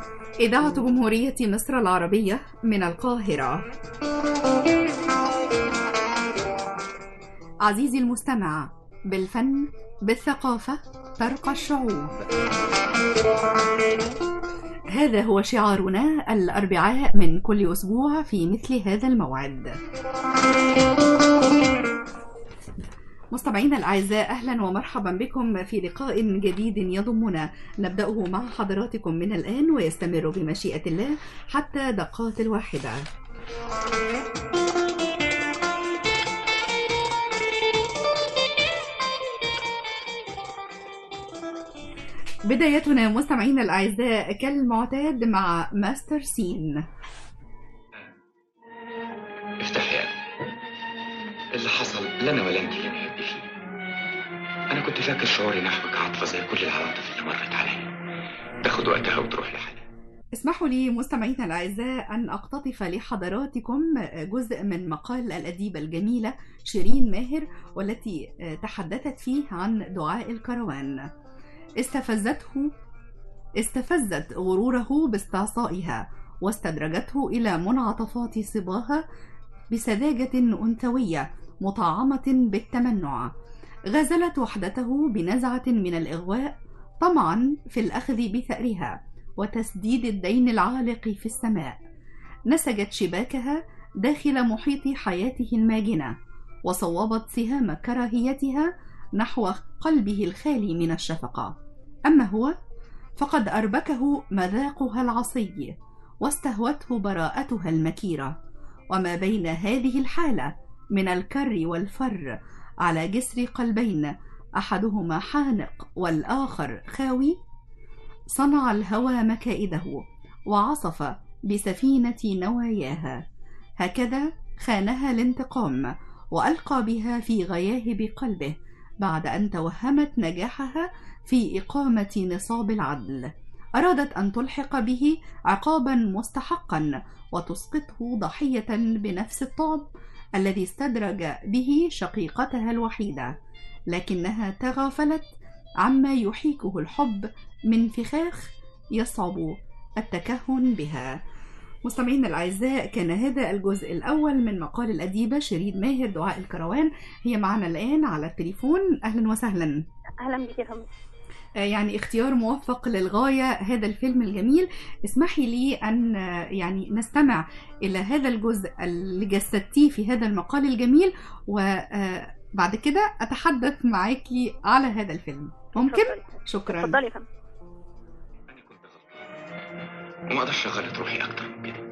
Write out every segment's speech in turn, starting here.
إذاعة جمهورية مصر العربية من القاهرة عزيزي المستمع بالفن بالثقافة ترقى الشعوب هذا هو شعارنا الأربعاء من كل أسبوع في مثل هذا الموعد مستمعينا الأعزاء أهلا ومرحبا بكم في لقاء جديد يضمنا نبدأه مع حضراتكم من الآن ويستمر بمشيئة الله حتى دقات الواحدة بدايتنا مستمعينا الأعزاء كالمعتاد مع ماستر سين افتح يا قلبي. اللي حصل لا انا ولا انت اللي نحب فيه انا كنت فاكر شعوري نحوك عاطفه زي كل العواطف اللي مرت عليا تاخد وقتها وتروح لحالها اسمحوا لي مستمعينا الأعزاء أن أقتطف لحضراتكم جزء من مقال الأديبة الجميلة شيرين ماهر والتي تحدثت فيه عن دعاء الكروان استفزته استفزت غروره باستعصائها واستدرجته إلى منعطفات صباها بسذاجة أنثوية مطعمة بالتمنع غزلت وحدته بنزعة من الإغواء طمعا في الأخذ بثأرها وتسديد الدين العالق في السماء نسجت شباكها داخل محيط حياته الماجنة وصوبت سهام كراهيتها نحو قلبه الخالي من الشفقة أما هو فقد أربكه مذاقها العصي واستهوته براءتها المكيرة وما بين هذه الحالة من الكر والفر على جسر قلبين أحدهما حانق والآخر خاوي صنع الهوى مكائده وعصف بسفينة نواياها هكذا خانها الانتقام وألقى بها في غياهب قلبه بعد أن توهمت نجاحها في إقامة نصاب العدل أرادت أن تلحق به عقابا مستحقا وتسقطه ضحية بنفس الطعم الذي استدرج به شقيقتها الوحيدة لكنها تغافلت عما يحيكه الحب من فخاخ يصعب التكهن بها مستمعينا الأعزاء كان هذا الجزء الأول من مقال الأديبة شيرين ماهر دعاء الكروان هي معنا الآن على التليفون أهلا وسهلا اهلا بك يا فندم آه، يعني اختيار موفق للغاية هذا الفيلم الجميل اسمحي لي أن آه، يعني نستمع إلى هذا الجزء اللي جسدتيه في هذا المقال الجميل وبعد كده أتحدث معاكي على هذا الفيلم ممكن؟ اتفضلي. شكرا اتفضلي يا فندم انا كنت غلطان وما اقدرش اغلط روحي اكتر من كده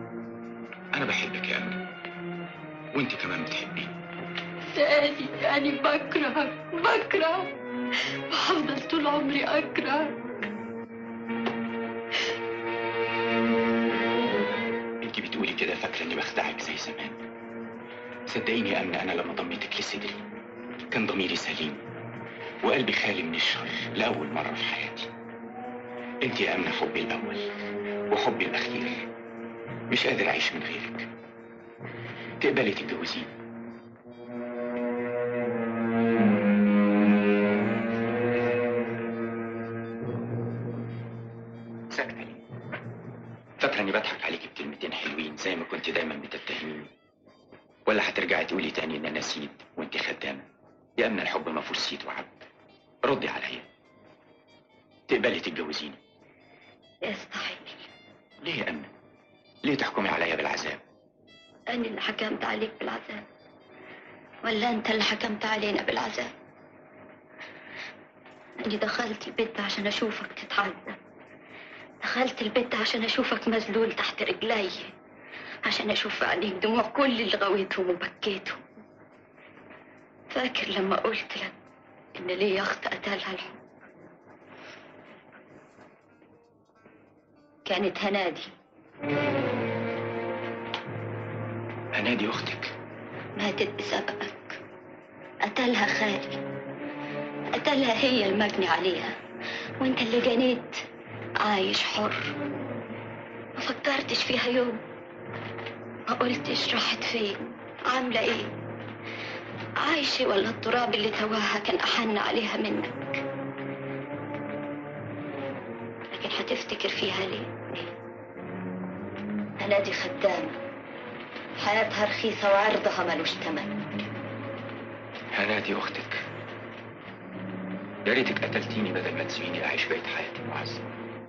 انا بحبك يا امنه وانت كمان بتحبيني تاني تاني بكرهك بكرهك وهفضل طول عمري أكرهك انت بتقولي كده فاكره اني بخدعك زي زمان صدقيني يا امنه انا لما ضميتك لصدري كان ضميري سليم وقلبي خالي من الشر لاول مره في حياتي انت يا امنه حبي الاول وحبي الاخير مش قادر اعيش من غيرك تقبلي تتجوزيني ساكتة ليه؟ فاكرة إني بضحك عليكي بكلمتين حلوين زي ما كنت دايما بتتهميني ولا هترجعي تقولي تاني إن أنا سيد وأنت خدامة يا أمن الحب ما فيهوش سيد وعبد ردي عليا تقبلي تتجوزيني يستحيل ليه يا أمنة؟ ليه تحكمي عليا بالعذاب؟ أنا اللي حكمت عليك بالعذاب ولا أنت اللي حكمت علينا بالعذاب أني دخلت البيت عشان أشوفك تتعذب دخلت البيت عشان أشوفك مذلول تحت رجلي عشان أشوف في عينيك دموع كل اللي غويتهم وبكيتهم فاكر لما قلت لك إن ليا أخت قتلها الحب كانت هنادي أنادي أختك ماتت بسببك قتلها خالي قتلها هي المجني عليها وانت اللي جنيت عايش حر ما فكرتش فيها يوم ما قلتش راحت فين عاملة ايه عايشة ولا التراب اللي تواها كان أحن عليها منك لكن تفتكر فيها ليه أنا دي خدامة حياتها رخيصة وعرضها ملوش تمن هنا دي اختك يا ريتك قتلتيني بدل ما تسيبيني اعيش بقية حياتي معذب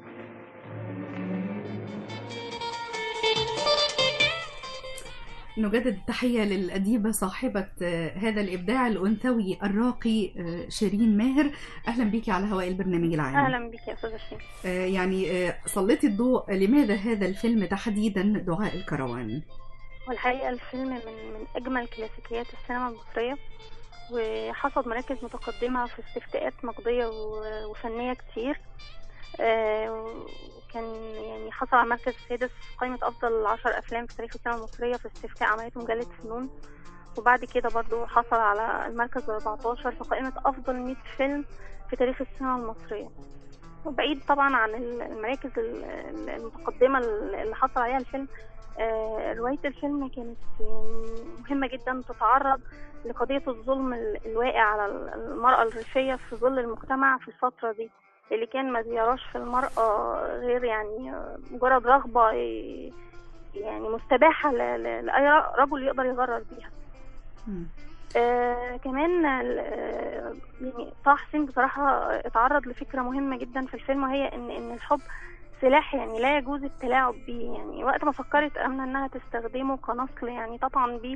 نجدد التحية للأديبة صاحبة آه، هذا الإبداع الأنثوي الراقي آه، شيرين ماهر أهلا بك على هواء البرنامج العام اهلا بك يا استاذه شيماء آه، يعني آه، سلطي الضوء لماذا هذا الفيلم تحديدا دعاء الكروان والحقيقه الفيلم من من اجمل كلاسيكيات السينما المصريه وحصد مراكز متقدمه في استفتاءات نقديه و- وفنيه كتير آه، وكان يعني حصل على المركز السادس في قائمة أفضل عشر أفلام في تاريخ السينما المصرية في استفتاء عملته مجلة فنون وبعد كده برضو حصل على المركز 14 في قائمة أفضل 100 فيلم في تاريخ السينما المصرية وبعيد طبعا عن المراكز ال- ال- المتقدمة اللي حصل عليها الفيلم آه، رواية الفيلم كانت يعني مهمة جدا تتعرض لقضية الظلم ال- الواقع على المرأة الريفية في ظل المجتمع في الفترة دي اللي كان ما بيراش في المرأة غير يعني مجرد رغبة يعني مستباحة ل- ل- لأي رجل يقدر يغرر بيها مم. آه كمان آه، يعني طه حسين بصراحة اتعرض لفكرة مهمة جدا في الفيلم وهي ان ان الحب سلاح يعني لا يجوز التلاعب بيه يعني وقت ما فكرت أمنة انها تستخدمه كنصل يعني تطعن بيه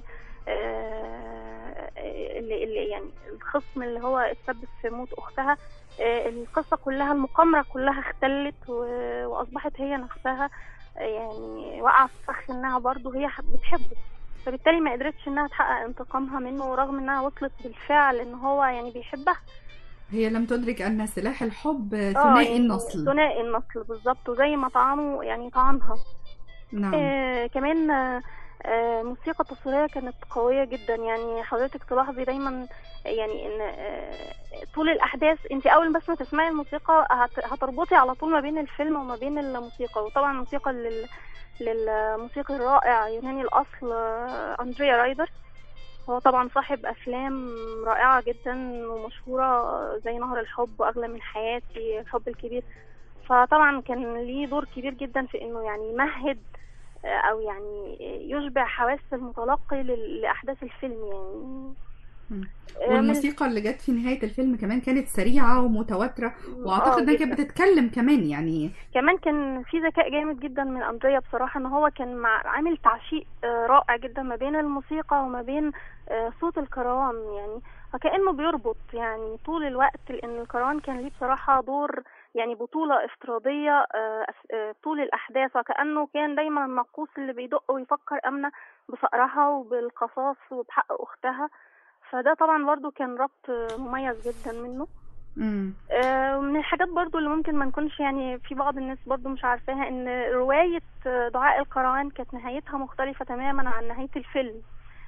آه، اللي اللي يعني الخصم اللي هو اتسبب في موت اختها آه، القصة كلها المقامرة كلها اختلت و- واصبحت هي نفسها آه، يعني واقعة في فخ انها برضه هي حب- بتحبه فبالتالي ما قدرتش انها تحقق انتقامها منه رغم انها وصلت بالفعل ان هو يعني بيحبها هي لم تدرك أن سلاح الحب آه، ثنائي يعني النصل ثنائي النصل بالظبط وزي ما طعنه يعني طعنها نعم آه كمان آه آه، الموسيقى التصويرية كانت قوية جدا يعني حضرتك تلاحظي دايما يعني ان آه، طول الاحداث انت اول بس ما تسمعي الموسيقى هت- هتربطي على طول ما بين الفيلم وما بين الموسيقى وطبعا الموسيقى لل للموسيقي الرائع يوناني الاصل آه، اندريا رايدر هو طبعا صاحب افلام رائعة جدا ومشهورة زي نهر الحب واغلى من حياتي الحب الكبير فطبعا كان ليه دور كبير جدا في انه يعني يمهد او يعني يشبع حواس المتلقي لل- لاحداث الفيلم يعني مم. آه، من- والموسيقى اللي جت في نهاية الفيلم كمان كانت سريعة ومتواترة وأعتقد آه، إنها جداً. كانت بتتكلم كمان يعني كمان كان في ذكاء جامد جدا من اندريا بصراحه ان هو كان مع عامل تعشيق آه، رائع جدا ما بين الموسيقى وما بين آه، صوت الكروان يعني فكانه بيربط يعني طول الوقت لان الكروان كان ليه بصراحه دور يعني بطولة افتراضية آه، أس- آه، طول الأحداث وكأنه كان دايما الناقوس اللي بيدق ويفكر أمنة بفقرها وبالقصاص وبحق أختها فده طبعا برضو كان ربط آه، مميز جدا منه مم. آه، ومن الحاجات برضو اللي ممكن ما نكونش يعني في بعض الناس برضو مش عارفاها ان رواية آه، دعاء الكروان كانت نهايتها مختلفة تماما عن نهاية الفيلم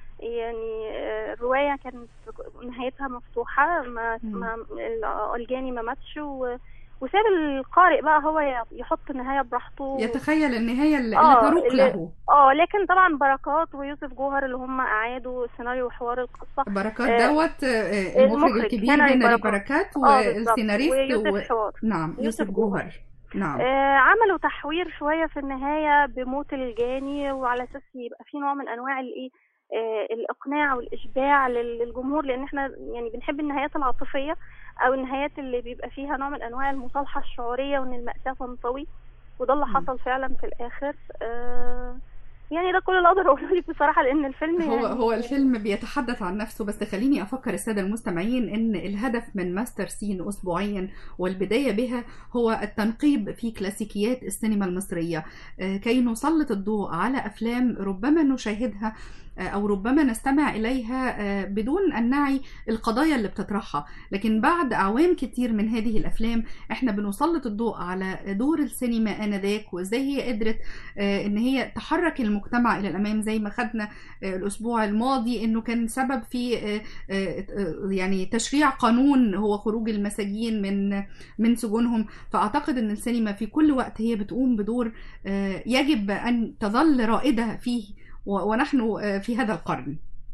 يعني آه، الرواية كانت نهايتها مفتوحة ما, مم. ما الجاني ما ماتش و- وساب القارئ بقى هو يحط النهاية براحته يتخيل النهاية اللي, آه، اللي تروق اللي- له اه لكن طبعا بركات ويوسف جوهر اللي هم اعادوا سيناريو وحوار القصة بركات آه، دوت آه، المخرج المخرج الكبير هنري هنري بركات. بركات اه بالظبط والسيناريست ويوسف و... حوار نعم يوسف يوسف جوهر جوهر. نعم آه عملوا تحوير شوية في النهاية بموت الجاني وعلى أساس يبقى في نوع من أنواع الإيه آه الإقناع والإشباع لل- للجمهور لأن إحنا يعني بنحب النهايات العاطفية أو النهايات اللي بيبقى فيها نوع من أنواع المصالحة الشعورية وإن المأساة تنطوي وده اللي مم. حصل فعلا في الآخر آه يعني ده كل اللي أقدر أقوله لك بصراحة لأن الفيلم هو يعني هو الفيلم بيتحدث عن نفسه بس خليني افكر الساده المستمعين ان الهدف من ماستر سين اسبوعيا والبدايه بها هو التنقيب في كلاسيكيات السينما المصريه آه، كي نسلط الضوء على افلام ربما نشاهدها آه، او ربما نستمع اليها آه، بدون ان نعي القضايا اللي بتطرحها لكن بعد اعوام كتير من هذه الافلام احنا بنسلط الضوء على دور السينما انذاك وازاي هي قدرت آه، ان هي تحرك المجتمع الى الامام زي ما خدنا آه، الاسبوع الماضي انه كان سبب في آه، آه، آه، يعني تشريع قانون هو خروج المساجين من من سجونهم فاعتقد ان السينما في كل وقت هي بتقوم بدور آه، يجب ان تظل رائده فيه و- ونحن آه، في هذا القرن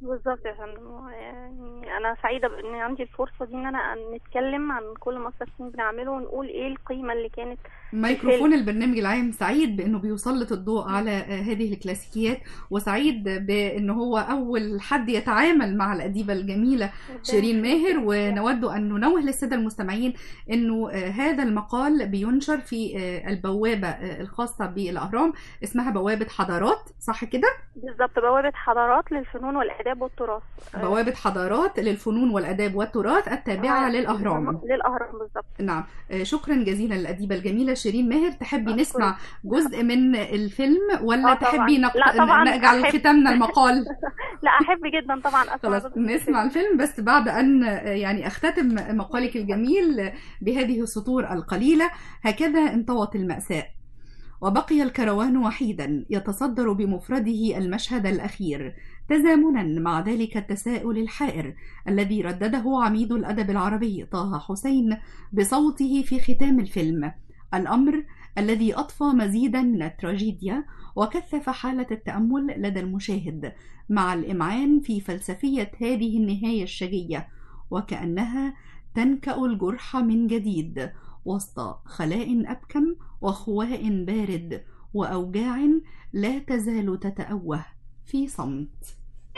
بالظبط يا فندم يعني انا سعيده بان عندي الفرصه دي ان انا نتكلم عن كل ما السنين بنعمله ونقول ايه القيمه اللي كانت ميكروفون البرنامج العام سعيد بانه بيسلط الضوء على آه، هذه الكلاسيكيات وسعيد بان هو اول حد يتعامل مع الاديبه الجميله شيرين ماهر ونود ان ننوه للساده المستمعين انه آه، هذا المقال بينشر في آه، البوابه آه، الخاصه بالاهرام اسمها بوابه حضارات صح كده بالظبط بوابه حضارات للفنون والاداب والتراث بوابه حضارات للفنون والاداب والتراث التابعه آه، للاهرام للاهرام بالظبط نعم آه، شكرا جزيلا للأديبة الجميلة شيرين ماهر تحبي أشكرك. نسمع جزء من الفيلم ولا آه، طبعاً. تحبي نق... لا، طبعاً نجعل أحب. ختامنا المقال لا احب جدا طبعا اسمع خلاص جزء من نسمع الفيلم بس بعد أن آه، يعني أختتم مقالك الجميل بهذه السطور القليلة هكذا انطوت المأساة وبقي الكروان وحيدا يتصدر بمفرده المشهد الأخير تزامنا مع ذلك التساؤل الحائر الذي ردده عميد الأدب العربي طه حسين بصوته في ختام الفيلم الأمر الذي أضفى مزيدا من التراجيديا وكثف حالة التأمل لدى المشاهد مع الإمعان في فلسفية هذه النهاية الشجية وكأنها تنكأ الجرح من جديد وسط خلاء أبكم وخواء بارد وأوجاع لا تزال تتأوه في صمت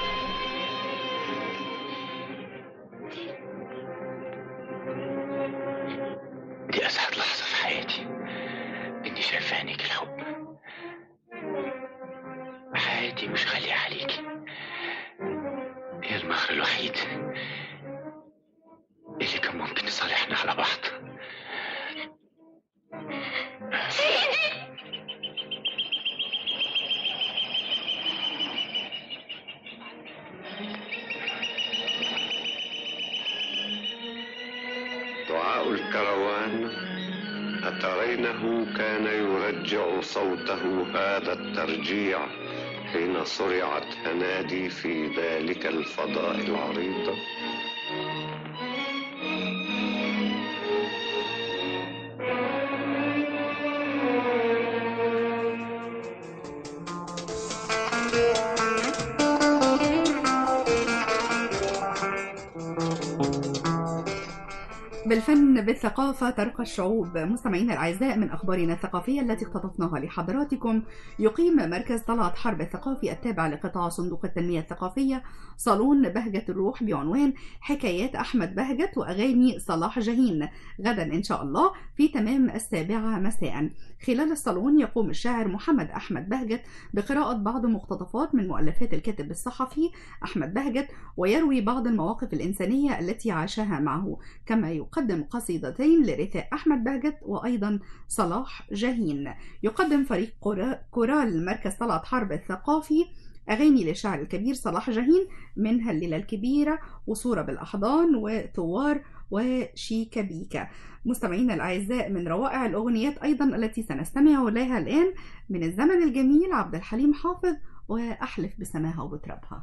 دي أسعد لحظة في حياتي إني شايف في عينيك الحب حياتي مش غالية عليكي هي المهر الوحيد اللي كان ممكن يصالحنا على بعض دعاء الكروان أترينه كان يرجع صوته هذا الترجيع حين صرعت أنادي في ذلك الفضاء العريض بالفن بالثقافة ترقى الشعوب مستمعينا الأعزاء من أخبارنا الثقافية التي اقتطفناها لحضراتكم يقيم مركز طلعت حرب الثقافي التابع لقطاع صندوق التنمية الثقافية صالون بهجة الروح بعنوان حكايات أحمد بهجت وأغاني صلاح جاهين غدا إن شاء الله في تمام السابعة مساء خلال الصالون يقوم الشاعر محمد أحمد بهجت بقراءة بعض مقتطفات من مؤلفات الكاتب الصحفي أحمد بهجت ويروي بعض المواقف الإنسانية التي عاشها معه كما يقدم قصيدتين لرثاء أحمد بهجت وأيضا صلاح جاهين يقدم فريق كورا- كورال مركز طلعت حرب الثقافي أغاني للشاعر الكبير صلاح جاهين منها الليلة الكبيرة وصورة بالأحضان وثوار وشيكا بيكا مستمعينا الأعزاء من روائع الأغنيات أيضا التي سنستمع لها الآن من الزمن الجميل عبد الحليم حافظ وأحلف بسماها وبترابها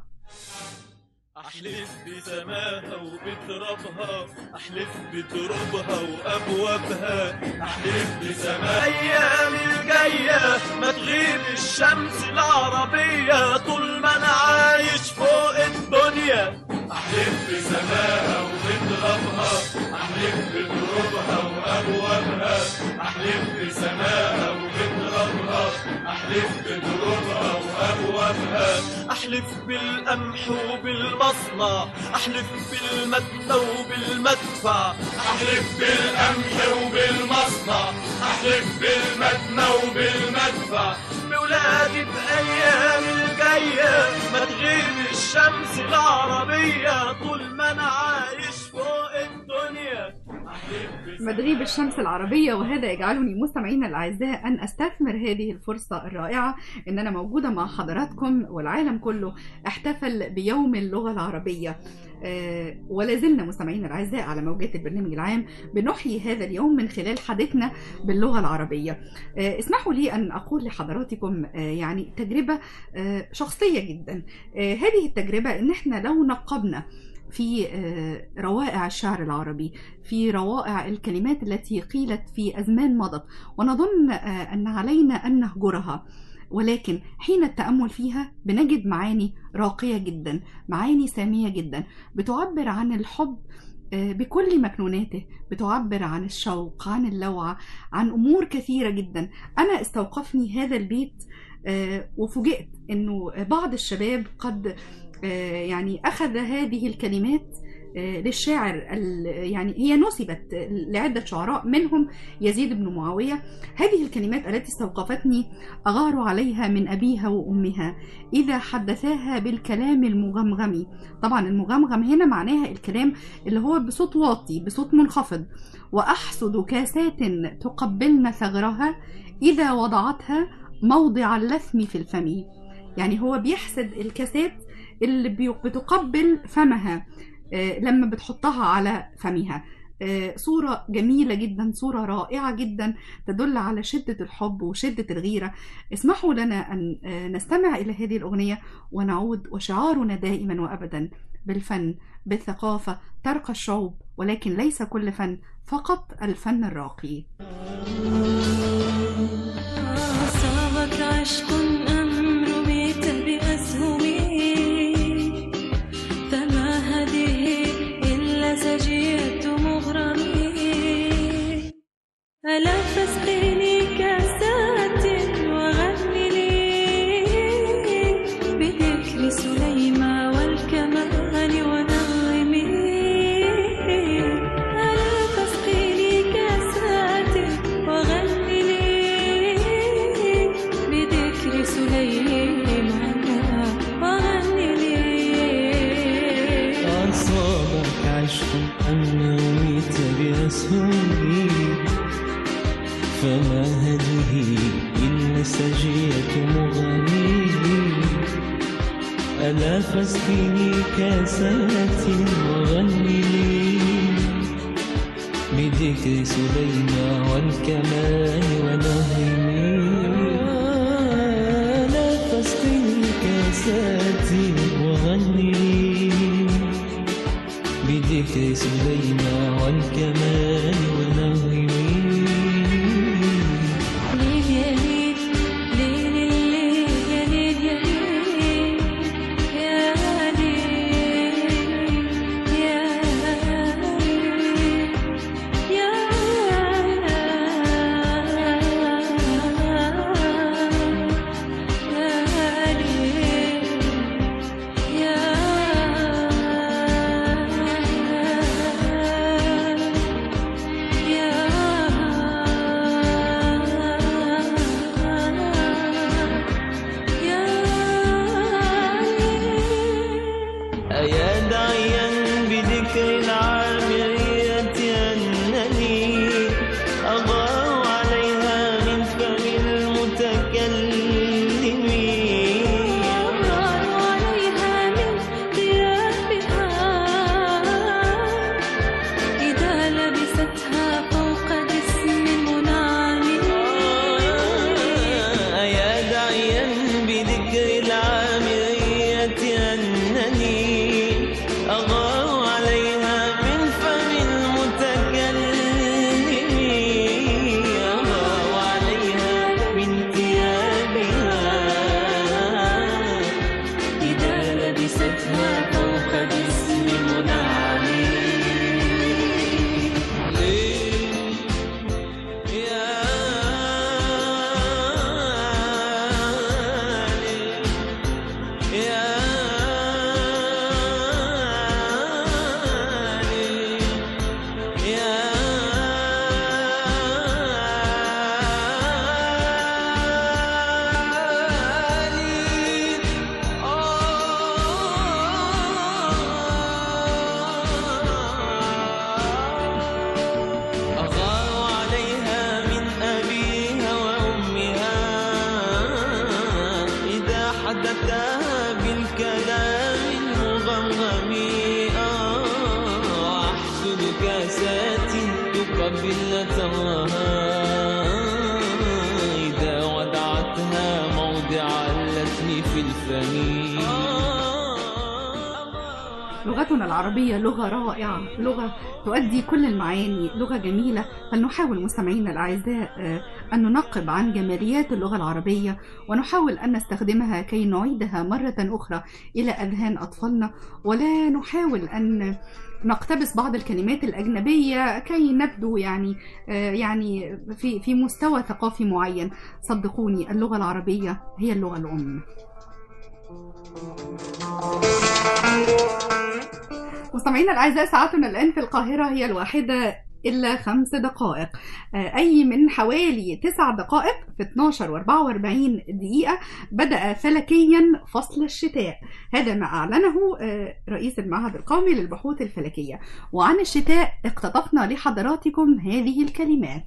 أحلف بسماها وبترابها أحلف بترابها وأبوابها أحلف بسماها الأيام الجاية ما تغيب الشمس العربية طول ما أنا عايش فوق الدنيا أحلف بسماها وبترابها أحلف بترابها وأبوابها أحلف بسماها وبترابها أحلف بترابها وأبوابها أحلف بالقمح وبالمصنع أحلف بالمدنى وبالمدفع أحلف بالقمح وبالمصنع أحلف بالمدنى وبالمدفع بولادي بأيام الجاية ما تغيب الشمس العربية طول ما أنا عايش فوق الدنيا أحلف مدريب الشمس العربية وهذا يجعلني مستمعينا الأعزاء أن أستثمر هذه الفرصة الرائعة أن أنا موجودة مع حضراتكم والعالم كله احتفل بيوم اللغة العربية آه، ولا زلنا مستمعينا الأعزاء على موجات البرنامج العام بنحيي هذا اليوم من خلال حديثنا باللغة العربية آه، اسمحوا لي أن أقول لحضراتكم آه، يعني تجربة آه، شخصية جدا آه، هذه التجربة أن احنا لو نقبنا في آه، روائع الشعر العربي في روائع الكلمات التي قيلت في أزمان مضت ونظن آه، أن علينا أن نهجرها ولكن حين التأمل فيها بنجد معاني راقية جدا معاني سامية جدا بتعبر عن الحب آه، بكل مكنوناته بتعبر عن الشوق عن اللوعة عن أمور كثيرة جدا أنا استوقفني هذا البيت آه، وفوجئت أنه بعض الشباب قد آه، يعني أخذ هذه الكلمات آه، للشاعر ال- يعني هي نسبت لعدة شعراء منهم يزيد بن معاوية هذه الكلمات التي استوقفتني أغار عليها من أبيها وأمها إذا حدثاها بالكلام المغمغم طبعا المغمغم هنا معناها الكلام اللي هو بصوت واطي بصوت منخفض وأحسد كاسات تقبلن ثغرها إذا وضعتها موضع اللثم في الفم يعني هو بيحسد الكاسات اللي بي- بتقبل فمها آه، لما بتحطها على فمها آه، صورة جميلة جدا صورة رائعة جدا تدل على شدة الحب وشدة الغيرة اسمحوا لنا أن آه، نستمع إلى هذه الأغنية ونعود وشعارنا دائما وأبدا بالفن بالثقافة ترقى الشعوب ولكن ليس كل فن فقط الفن الراقي أصابك عشق أم رميت بأسهمه فما هذه إلا سجية مغرمه ألا تسقيني كاسات وغني لي بذكر سليمى والكمال ونغمي ألا تسقيني كاسات وغني لي بذكر سليمان وغني لي أصابك عشق أم نويت بأسهمه فما هذه إلا سجية مغني ألا فاسقني كاسات وغني لي بذكر سليمان والكمال ونهمي ألا فاسقني كاسات وغني لي بذكر سليمان والكمال ونغمي ليل يا ليل ليل الليل يا ليل يا ليل يا ليل يا ليل يا يا ليل يا أيا داعيا بذكر العامرية أنني أغار عليها من فم المتكلم عليها من ثيابها إذا لبستها فوق جسم منعم أيا داعيا بذكر العامرية أنني أغار عليها من فم المتكلم أغار عليها من ثيابها إذا لبستها فوق جسم منعم ليه يا ليل يا ليل يا ليل أغار عليها من أبيها وأمها إذا حدثها بالكلام المغمغم آه، أحسد كاسات تقبل ثراها إذا وضعتها موضع اللثم في الفم لغتنا العربية لغة رائعة لغة تؤدي كل المعاني لغة جميلة فلنحاول مستمعينا الأعزاء آه، أن ننقب عن جماليات اللغة العربية ونحاول أن نستخدمها كي نعيدها مرة أخرى إلى أذهان أطفالنا ولا نحاول أن نقتبس بعض الكلمات الأجنبية كي نبدو يعني آه، يعني في في مستوى ثقافي معين صدقوني اللغة العربية هي اللغة الأم مستمعينا الأعزاء ساعتنا الآن في القاهرة هي الواحدة إلا خمس دقائق آه، أي من حوالي تسع دقائق في 12 و 44 دقيقة بدأ فلكيا فصل الشتاء هذا ما أعلنه آه، رئيس المعهد القومي للبحوث الفلكية وعن الشتاء اقتطفنا لحضراتكم هذه الكلمات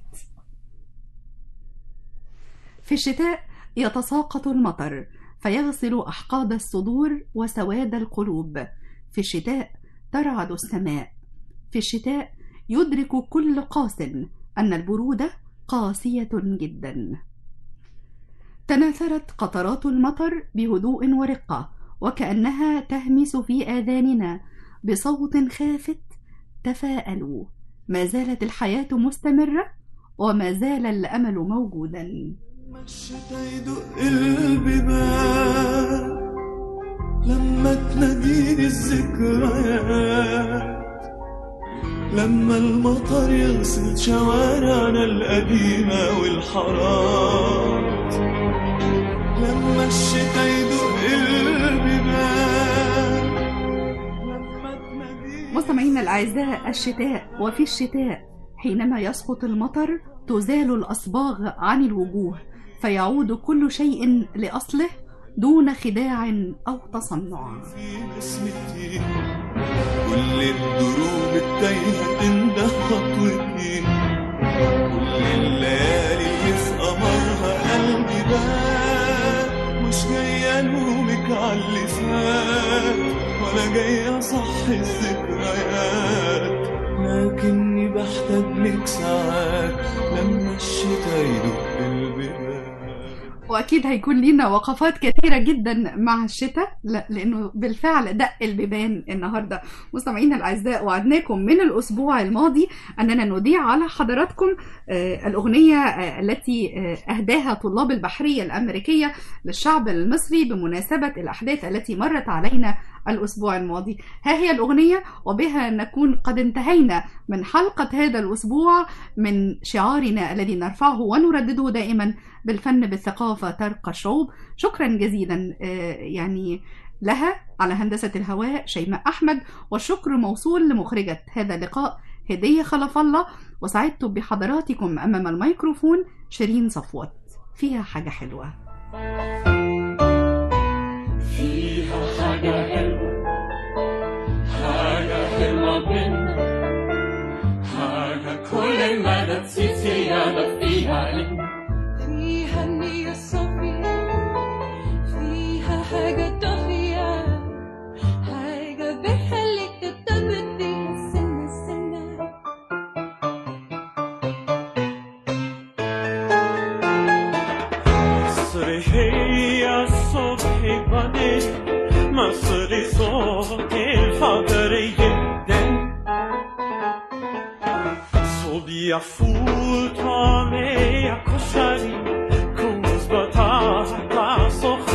في الشتاء يتساقط المطر فيغسل أحقاد الصدور وسواد القلوب في الشتاء ترعد السماء في الشتاء يدرك كل قاس أن البرودة قاسية جدا تناثرت قطرات المطر بهدوء ورقة وكأنها تهمس في آذاننا بصوت خافت تفاءلوا ما زالت الحياة مستمرة وما زال الأمل موجودا الشتا يدق البيبان لما تناديني الذكريات لما المطر يغسل شوارعنا القديمة والحارات لما الشتا يدق البيبان لما تناديني مستمعينا الأعزاء الشتاء وفي الشتاء حينما يسقط المطر تزال الأصباغ عن الوجوه فيعود كل شيء لأصله دون خداع أو تصنع في نسمتي كل الدروب التايهة تنده خطوتي كل الليالي اللي في قمرها قلبي بات مش جاي الومك على اللي فات ولا جاي اصحي الذكريات لكني بحتاج لك ساعات لما الشتا يدق البيبان واكيد هيكون لينا وقفات كثيره جدا مع الشتاء لا لانه بالفعل دق البيبان النهارده مستمعينا الاعزاء وعدناكم من الاسبوع الماضي اننا نذيع على حضراتكم آه، الاغنيه آه، التي آه، اهداها طلاب البحريه الامريكيه للشعب المصري بمناسبه الاحداث التي مرت علينا الاسبوع الماضي ها هي الاغنيه وبها نكون قد انتهينا من حلقه هذا الاسبوع من شعارنا الذي نرفعه ونردده دائما بالفن بالثقافة ترقى الشعوب شكرا جزيلا آه، يعني لها على هندسة الهواء شيماء أحمد والشكر موصول لمخرجة هذا اللقاء هدية خلف الله وسعدت بحضراتكم أمام الميكروفون شيرين صفوت فيها حاجة حلوة فيها حاجة حلوة حاجة حلوة بينا حاجة كل ما تزيد زيادة فيها لنا فيها النية الصافية فيها حاجة طافية حاجة بتخليك ترتبط بيها سنة سنة مصر هي الصبح بدر مصر صوت الفجر جدا صبح فول طعمه کشری کوز با تحت سخن